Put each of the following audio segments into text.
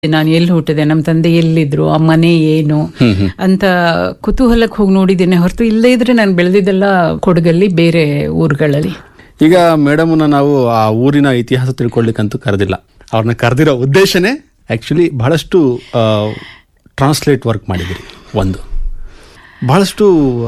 ನಾನು ಎಲ್ಲಿ ಹುಟ್ಟಿದೆ ನಮ್ಮ ತಂದೆ ಎಲ್ಲಿದ್ರು ಆ ಮನೆ ಏನು ಅಂತ ಕುತೂಹಲಕ್ಕೆ ಹೋಗಿ ನೋಡಿದ್ದೇನೆ ಹೊರತು ಇಲ್ಲದೇ ಇದ್ರೆ ನಾನು ಬೆಳೆದಿದ್ದೆಲ್ಲ ಕೊಡಗಲ್ಲಿ ಬೇರೆ ಊರುಗಳಲ್ಲಿ ಈಗ ಮೇಡಮ್ನ ನಾವು ಆ ಊರಿನ ಇತಿಹಾಸ ತಿಳ್ಕೊಳ್ಳಿಕ್ಕಂತೂ ಕರೆದಿಲ್ಲ ಅವ್ರನ್ನ ಕರೆದಿರೋ ಉದ್ದೇಶನೇ ಆ್ಯಕ್ಚುಲಿ ಬಹಳಷ್ಟು ಟ್ರಾನ್ಸ್ಲೇಟ್ ವರ್ಕ್ ಮಾಡಿದಿರಿ ಒಂದು ಬಹಳಷ್ಟು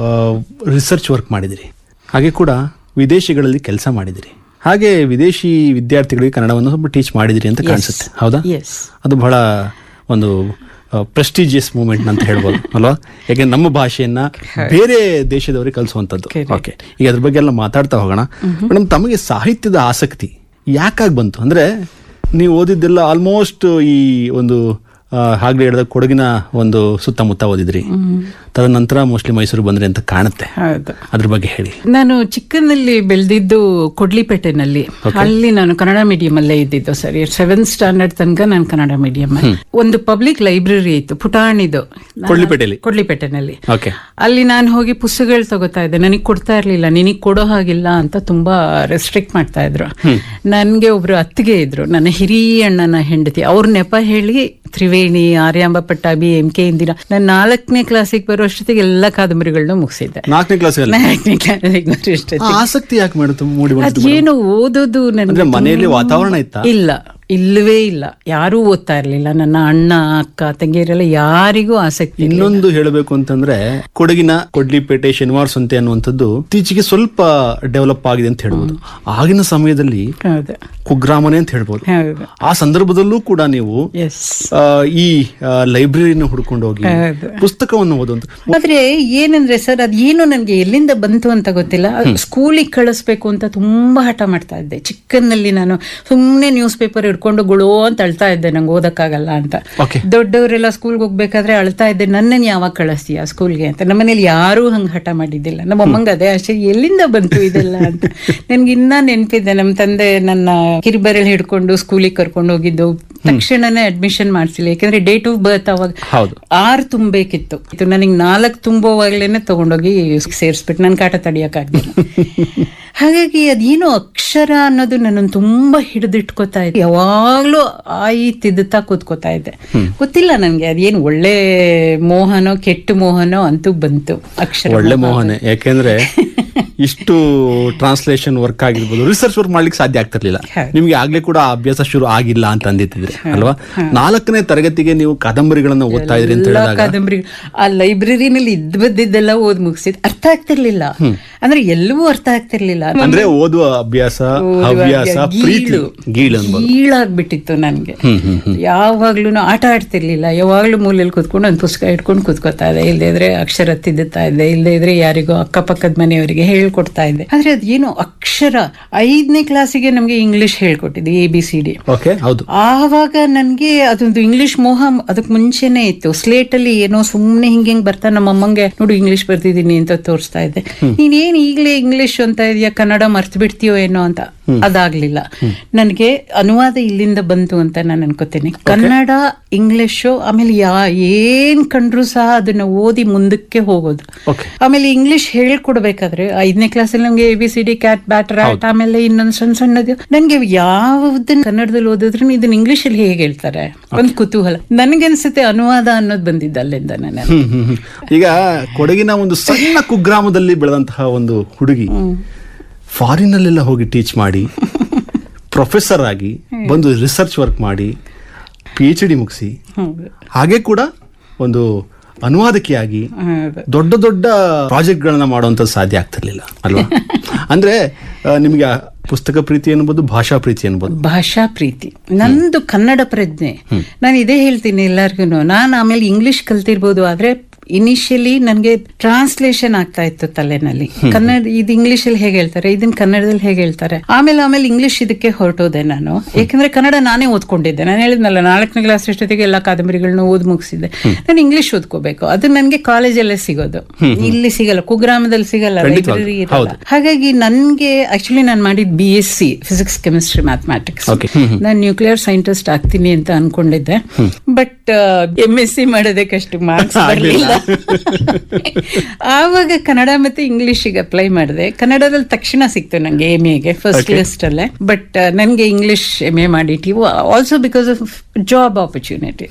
ರಿಸರ್ಚ್ ವರ್ಕ್ ಮಾಡಿದಿರಿ ಹಾಗೆ ಕೂಡ ವಿದೇಶಗಳಲ್ಲಿ ಕೆಲಸ ಮಾಡಿದಿರಿ ಹಾಗೆ ವಿದೇಶಿ ವಿದ್ಯಾರ್ಥಿಗಳಿಗೆ ಕನ್ನಡವನ್ನು ಸ್ವಲ್ಪ ಟೀಚ್ ಮಾಡಿದಿರಿ ಅಂತ ಕಾಣಿಸುತ್ತೆ ಹೌದಾ ಎಸ್ ಅದು ಬಹಳ ಒಂದು ಪ್ರೆಸ್ಟಿಜಿಯಸ್ ಮೂಮೆಂಟ್ ಅಂತ ಹೇಳ್ಬೋದು ಅಲ್ವಾ ಯಾಕೆ ನಮ್ಮ ಭಾಷೆಯನ್ನ ಬೇರೆ ದೇಶದವರಿಗೆ ಕಲಿಸುವಂಥದ್ದು ಓಕೆ ಈಗ ಅದ್ರ ಬಗ್ಗೆ ಎಲ್ಲ ಮಾತಾಡ್ತಾ ಹೋಗೋಣ ಮೇಡಮ್ ತಮಗೆ ಸಾಹಿತ್ಯದ ಆಸಕ್ತಿ ಯಾಕಾಗಿ ಬಂತು ಅಂದ್ರೆ ನೀವು ಓದಿದ್ದೆಲ್ಲ ಆಲ್ಮೋಸ್ಟ್ ಈ ಒಂದು ಆ, ಹಾಗೆ ಹೇಳಿದ ಕೊಡಗಿನ ಒಂದು ಸುತ್ತಮುತ್ತ ಓದಿದ್ರಿ ತದನಂತರ ಮೋಸ್ಟ್ಲಿ ಮೈಸೂರು ಬಂದ್ರಿ ಅಂತ ಕಾಣುತ್ತೆ ಹೌದು ಅದ್ರ ಬಗ್ಗೆ ಹೇಳಿ ನಾನು ಚಿಕ್ಕನಲ್ಲಿ ಬೆಳೆದಿದ್ದು ಕೊಡ್ಲಿಪೇಟೆನಲ್ಲಿ ಅಲ್ಲಿ ನಾನು ಕನ್ನಡ ಮೀಡಿಯಂ ಅಲ್ಲೇ ಇದ್ದಿದ್ದು ಸರಿ ಸೆವೆಂತ್ ಸ್ಟ್ಯಾಂಡರ್ಡ್ ತನಕ ನಾನು ಕನ್ನಡ ಮೀಡಿಯಂ ಒಂದು ಪಬ್ಲಿಕ್ ಲೈಬ್ರರಿ ಇತ್ತು ಪುಟಾಣಿದು ಕೊಳ್ಳಿಪೇಟೆಯಲ್ಲಿ ಕೊಡ್ಲಿಪೇಟೆನಲ್ಲಿ ಓಕೆ ಅಲ್ಲಿ ನಾನು ಹೋಗಿ ಪುಸ್ತಕಗಳು ತಗೋತಾ ಇದ್ದೆ ನನಗೆ ಕೊಡ್ತಾ ಇರ್ಲಿಲ್ಲ ನಿನಗೆ ಕೊಡೋ ಹಾಗಿಲ್ಲ ಅಂತ ತುಂಬಾ ರೆಸ್ಟ್ರಿಕ್ಟ್ ಮಾಡ್ತಾ ಇದ್ರು ನನ್ಗೆ ಒಬ್ರು ಅತ್ತಿಗೆ ಇದ್ರು ನನ್ನ ಹಿರಿಯ ಅಣ್ಣನ ಹೆಂಡತಿ ಅವ್ರ ನೆಪ ಹೇಳಿ ತ್ರಿವೇಣಿ ಆರ್ಯಾಂಬ ಪಟ್ಟಾಭಿ ಎಂ ಕೆ ಇಂದಿರ ನಾನು ನಾಲ್ಕನೇ ಕ್ಲಾಸಿಗೆ ಬರೋ ಅಷ್ಟೊತ್ತಿಗೆ ಎಲ್ಲ ಕಾದಂಬರಿಗಳನ್ನ ಮುಗಿಸಿದ್ದೆ ನಾಲ್ಕನೇ ಕ್ಲಾಸಲ್ಲಿ ನಾಲ್ಕನೇ ಕ್ಲಾಸಿಗೆ ಬರೋ ಅಷ್ಟೊತ್ತಿಗೆ ಆಸಕ್ತಿ ಯಾಕೆ ಮೇಡಮ್ ಮೂಡಿ ಬಂತು ಅದೇನು ಓದೋದು ಅಂದ್ರೆ ನನಗೆ ಮನೆಯಲ್ಲಿ ವಾತಾವರಣ ಇತ್ತಾ ಇಲ್ಲ ಇಲ್ಲವೇ ಇಲ್ಲ ಯಾರೂ ಓದ್ತಾ ಇರ್ಲಿಲ್ಲ ನನ್ನ ಅಣ್ಣ ಅಕ್ಕ ತಂಗಿಯರೆಲ್ಲ ಯಾರಿಗೂ ಆಸಕ್ತಿ ಇಲ್ಲ. ಇನ್ನೊಂದು ಹೇಳಬೇಕು ಅಂತಂದ್ರೆ ಕೊಡಗಿನ ಕೊಡ್ಲಿಪೇಟೆ ಶನಿವಾರ ಸಂತೆ ಅನ್ನುವಂಥದ್ದು ಇತ್ತೀಚೆಗೆ ಸ್ವಲ್ಪ ಡೆವಲಪ್ ಆಗಿದೆ ಅಂತ ಹೇಳ್ಬೋದು ಆಗಿನ ಸಮಯದಲ್ಲಿ ಹೌದು ಕುಗ್ರಾಮನೆ ಅಂತ ಹೇಳ್ಬೋದು ಹೌದು ಆ ಸಂದರ್ಭದಲ್ಲೂ ಕೂಡ ನೀವು ಎಸ್ ಆ, ಈ ಲೈಬ್ರರಿನ ಹುಡ್ಕೊಂಡು ಹೋಗಿ ಹೌದು. ಪುಸ್ತಕವನ್ನು ಓದುವಂತ ಆದ್ರೆ ಏನಂದ್ರೆ ಸರ್ ಅದೇನು ನನಗೆ ಎಲ್ಲಿಂದ ಬಂತು ಅಂತ ಗೊತ್ತಿಲ್ಲ ಸ್ಕೂಲಿಗೆ ಕಳಿಸ್ಬೇಕು ಅಂತ ತುಂಬಾ ಹಠ ಮಾಡ್ತಾ ಇದ್ದೆ ಚಿಕ್ಕನ್ನಲ್ಲಿ ನಾನು ಸುಮ್ಮನೆ ನ್ಯೂಸ್ ಪೇಪರ್ ಹಿಡ್ಕೊಂಡು ಗುಳೋ ಅಂತ ಅಳ್ತಾ ಇದ್ದೆ ನಂಗೆ ಓದಕ್ಕಾಗಲ್ಲ ಅಂತ ಓಕೆ ದೊಡ್ಡವರೆಲ್ಲ ಸ್ಕೂಲ್ಗೆ ಹೋಗ್ಬೇಕಾದ್ರೆ ಅಳ್ತಾ ಇದ್ದೆ ನನ್ನನ್ನು ಯಾವಾಗ ಕಳಿಸ್ತೀಯ ಸ್ಕೂಲ್ಗೆ ಅಂತ ನಮ್ಮನೇಲಿ ಯಾರೂ ಹಂಗೆ ಹಠ ಮಾಡಿದ್ದಿಲ್ಲ ನಮ್ಮ ಅಮ್ಮಂಗೆ ಅದೇ ಅಷ್ಟೇ ಎಲ್ಲಿಂದ ಬಂತು ಇದೆಲ್ಲ ಅಂತ ನನ್ಗೆ ಇನ್ನ ನೆನಪಿದೆ ನಮ್ಮ ತಂದೆ ನನ್ನ ಕಿರಿಬೆರಳು ಹಿಡ್ಕೊಂಡು ಸ್ಕೂಲಿಗೆ ಕರ್ಕೊಂಡು ಹೋಗಿದ್ದು ತಕ್ಷಣನೇ ಅಡ್ಮಿಷನ್ ಮಾಡ್ಸಿಲ್ಲ ಯಾಕಂದ್ರೆ ಡೇಟ್ ಆಫ್ ಬರ್ತ್ ಅವಾಗ ಹೌದು ಆರು ತುಂಬಬೇಕಿತ್ತು ಇದು ನನಗೆ ನಾಲ್ಕು ತುಂಬುವಾಗ್ಲೇನೆ ತಗೊಂಡೋಗಿ ಸೇರಿಸ್ಬಿಟ್ಟು ನನ್ನ ಕಾಟ ತಡಿಯಕ್ಕಾಗ್ಲಿಲ್ಲ ಹಾಗಾಗಿ ಅದೇನೋ ಅಕ್ಷರ ಅನ್ನೋದು ನನ್ನನ್ನು ತುಂಬಾ ಹಿಡಿದಿಟ್ಕೋತಾ ಇದ್ದೆ ಯಾವಾಗ್ಲೂ ಆಯಿ ತಿದ್ದುತ್ತಾ ಕೂತ್ಕೋತಾ ಇದ್ದೆ ಗೊತ್ತಿಲ್ಲ ನನ್ಗೆ ಅದೇನು ಒಳ್ಳೆ ಮೋಹನೋ ಕೆಟ್ಟ ಮೋಹನೋ ಅಂತೂ ಬಂತು ಅಕ್ಷರ ಒಳ್ಳೆ ಮೋಹನೆ ಯಾಕೆಂದ್ರೆ ಇಷ್ಟು ಟ್ರಾನ್ಸ್ಲೇಷನ್ ವರ್ಕ್ ಆಗಿರ್ಬೋದು ರಿಸರ್ಚ್ ವರ್ಕ್ ಮಾಡ್ಲಿಕ್ಕೆ ಸಾಧ್ಯ ಆಗ್ತಿರ್ಲಿಲ್ಲ ನಿಮ್ಗೆ ಆಗ್ಲೇ ಕೂಡ ಆ ಅಭ್ಯಾಸ ಶುರು ಆಗಿಲ್ಲ ಅಂತ ಅಂದಿತ್ತಿದ್ರೆ ಅಲ್ವಾ ನಾಲ್ಕನೇ ತರಗತಿಗೆ ನೀವು ಕಾದಂಬರಿಗಳನ್ನ ಓದ್ತಾ ಇದ್ರಿ ಅಂತ ಎಲ್ಲ ಹೇಳಿದಾಗ ಕಾದಂಬರಿ ಆ ಲೈಬ್ರರಿನಲ್ಲಿ ಇದ್ ಬದ್ದಿದ್ದೆಲ್ಲ ಓದ್ ಮುಗಿಸಿದ್ ಅರ್ಥ ಆಗ್ತಿರ್ಲಿಲ್ಲ ಅಂದ್ರೆ ಎಲ್ಲವೂ ಅರ್ಥ ಆಗ್ತಿರ್ಲಿಲ್ಲ ಅಂದ್ರೆ ಓದುವ ಅಭ್ಯಾಸ ಹವ್ಯಾಸ ಪ್ರೀತಿ ಗೀಳು ಅನ್ಬೋದು ಗೀಳಾಗ್ಬಿಟ್ಟಿತ್ತು ನನ್ಗೆ ಯಾವಾಗ್ಲೂ ಆಟ ಆಡ್ತಿರ್ಲಿಲ್ಲ ಯಾವಾಗ್ಲೂ ಮೂಲೆಯಲ್ಲಿ ಕೂತ್ಕೊಂಡು ಒಂದು ಪುಸ್ತಕ ಇಟ್ಕೊಂಡು ಕೂತ್ಕೋತಾ ಇದ್ದೆ ಇಲ್ಲದೆ ಇದ್ರೆ ಅಕ್ಷರ ತಿದ್ದುತ್ತಾ ಇದ್ದೆ ಇಲ್ಲದೆ ಇದ್ರೆ ಯಾರಿಗೋ ಅಕ್ಕಪಕ್ಕದ ಮನೆಯವರಿಗೆ ಹೇಳ್ಕೊಡ್ತಾ ಇದ್ದೆ ಆದ್ರೆ ಅದೇನು ಅಕ್ಷರ ಐದನೇ ಕ್ಲಾಸಿಗೆ ನಮ್ಗೆ ಇಂಗ್ಲಿಷ್ ಹೇಳ್ಕೊಟ್ಟಿದ್ದೆ A B C D okay ಹೌದು ಆವಾಗ ನನ್ಗೆ ಅದೊಂದು ಇಂಗ್ಲಿಷ್ ಮೋಹ ಅದಕ್ಕೆ ಮುಂಚೆನೆ ಇತ್ತು ಸ್ಲೇಟ್ ಅಲ್ಲಿ ಏನೋ ಸುಮ್ನೆ ಹಿಂಗೆ ಹಿಂಗ್ ಬರ್ತಾ ನಮ್ಮ ಅಮ್ಮಂಗೆ ನೋಡು ಇಂಗ್ಲಿಷ್ ಬರ್ತಿದ್ದೀನಿ ಅಂತ ತೋರಿಸ್ತಾ ಇದ್ದೆ ನೀನೇನ್ ಈಗ್ಲೇ ಇಂಗ್ಲಿಷ್ ಅಂತ ಇದೆಯಾ ಕನ್ನಡ ಮರ್ತು ಬಿಡ್ತೀಯೋ ಏನೋ ಅಂತ ಅದಾಗ್ಲಿಲ್ಲ ನನಗೆ ಅನುವಾದ ಇಲ್ಲಿಂದ ಬಂತು ಅಂತ ನಾನು ಅನ್ಕೋತೇನೆ ಕನ್ನಡ ಇಂಗ್ಲಿಷು ಆಮೇಲೆ ಯಾ ಏನ್ ಕಂಡ್ರು ಸಹ ಅದನ್ನ ಓದಿ ಮುಂದಕ್ಕೆ ಹೋಗೋದು ಓಕೆ ಆಮೇಲೆ ಇಂಗ್ಲಿಷ್ ಹೇಳ್ಕೊಡ್ಬೇಕಾದ್ರೆ ಐದನೇ ಕ್ಲಾಸಲ್ಲಿ ನಮ್ಗೆ A B C D cat bat rat ಆಮೇಲೆ ಇನ್ನೊಂದು ಸಣ್ಣ ಸಣ್ಣದು ನನ್ಗೆ ಯಾವ್ದನ್ನ ಕನ್ನಡದಲ್ಲಿ ಓದಿದ್ರು ಇದನ್ನ ಇಂಗ್ಲಿಷ್ ಅಲ್ಲಿ ಹೇಗೆ ಹೇಳ್ತಾರೆ ಒಂದ್ ಕುತೂಹಲ ನನ್ಗನ್ಸುತ್ತೆ ಅನುವಾದ ಅನ್ನೋದು ಬಂದಿದ್ದು ಅಲ್ಲಿಂದ ನಾನು ಹ್ಮ್, ಹ್ಮ್, ಹ್ಮ್. ಈಗ ಕೊಡಗಿನ ಒಂದು ಸಣ್ಣ ಕುಗ್ರಾಮದಲ್ಲಿ ಬೆಳೆದಂತಹ ಒಂದು ಹುಡುಗಿ ಫಾರಿನಲ್ಲೆಲ್ಲ ಹೋಗಿ ಟೀಚ್ ಮಾಡಿ ಪ್ರೊಫೆಸರ್ ಆಗಿ ಬಂದು ರಿಸರ್ಚ್ ವರ್ಕ್ ಮಾಡಿ ಪಿ ಎಚ್ ಡಿ ಮುಗಿಸಿ ಹೌದು. ಹಾಗೆ ಕೂಡ ಒಂದು ಅನುವಾದಕಿಯಾಗಿ ಹೌದು. ದೊಡ್ಡ ದೊಡ್ಡ ಪ್ರಾಜೆಕ್ಟ್ಗಳನ್ನ ಮಾಡುವಂಥದ್ದು ಸಾಧ್ಯ ಆಗ್ತಿರ್ಲಿಲ್ಲ ಅಲ್ವಾ ಅಂದ್ರೆ ಆ, ನಿಮ್ಗೆ ಆ ಪುಸ್ತಕ ಪ್ರೀತಿ ಅನ್ಬೋದು ಭಾಷಾ ಪ್ರೀತಿ ಅನ್ಬೋದು ಭಾಷಾ ಪ್ರೀತಿ ನಂದು ಕನ್ನಡ ಪ್ರಜ್ಞೆ ನಾನು ಇದೇ ಹೇಳ್ತೀನಿ ಎಲ್ಲಾರ್ಗು ನಾನು ಆಮೇಲೆ ಇಂಗ್ಲಿಷ್ ಕಲ್ತಿರ್ಬೋದು ಆದ್ರೆ ಇನಿಷಿಯಲಿ ನನಗೆ ಟ್ರಾನ್ಸ್ಲೇಷನ್ ಆಗ್ತಾ ಇತ್ತು ತಲೆನಲ್ಲಿ ಕನ್ನಡ ಇದು ಇಂಗ್ಲಿಷ್ ಅಲ್ಲಿ ಹೇಗೆ ಹೇಳ್ತಾರೆ ಇದನ್ನ ಕನ್ನಡದಲ್ಲಿ ಹೇಗೆ ಹೇಳ್ತಾರೆ ಆಮೇಲೆ ಆಮೇಲೆ ಇಂಗ್ಲಿಷ್ ಇದಕ್ಕೆ ಹೊರಟೋದೆ ನಾನು ಯಾಕಂದ್ರೆ ಕನ್ನಡ ನಾನೇ ಓದ್ಕೊಂಡಿದ್ದೆ ನಾನು ಹೇಳಿದ್ನಲ್ಲ ನಾಲ್ಕನೇ ಕ್ಲಾಸ್ ಅಷ್ಟೊತ್ತಿಗೆ ಎಲ್ಲ ಕಾದಂಬರಿಗಳನ್ನ ಓದ್ ಮುಗಿಸಿದ್ದೆ ನಾನು ಇಂಗ್ಲಿಷ್ ಓದ್ಕೋಬೇಕು ಅದು ನನಗೆ ಕಾಲೇಜಲ್ಲೇ ಸಿಗೋದು ಇಲ್ಲಿ ಸಿಗಲ್ಲ ಕುಗ್ರಾಮದಲ್ಲಿ ಸಿಗಲ್ಲ ಲೈಬ್ರರಿ ಇರಲ್ಲ ಹಾಗಾಗಿ ನನ್ಗೆ ಆಕ್ಚುಲಿ ನಾನು ಮಾಡಿದ್ B S C physics chemistry mathematics Okay. ನಾನು ನ್ಯೂಕ್ಲಿಯರ್ ಸೈಂಟಿಸ್ಟ್ ಆಗ್ತೀನಿ ಅಂತ ಅನ್ಕೊಂಡಿದ್ದೆ ಬಟ್ ಎಂ ಎಸ್ ಸಿ ಮಾಡೋದಕ್ಕೆ ಅಷ್ಟು ಮಾರ್ಕ್ಸ್ ಬರಲಿಲ್ಲ ಆವಾಗ ಕನ್ನಡ ಮತ್ತೆ ಇಂಗ್ಲಿಷಿಗೆ ಅಪ್ಲೈ ಮಾಡಿದೆ ಕನ್ನಡದಲ್ಲಿ ತಕ್ಷಣ ಸಿಕ್ತು ನಂಗೆ ಎಮ್ ಎಗೆ ಫಸ್ಟ್ ಲಿಸ್ಟ್ ಅಲ್ಲೇ ಬಟ್ ನನಗೆ ಇಂಗ್ಲಿಷ್ ಎಮ್ ಎ ಮಾಡಿಟ್ಟು also because of job opportunity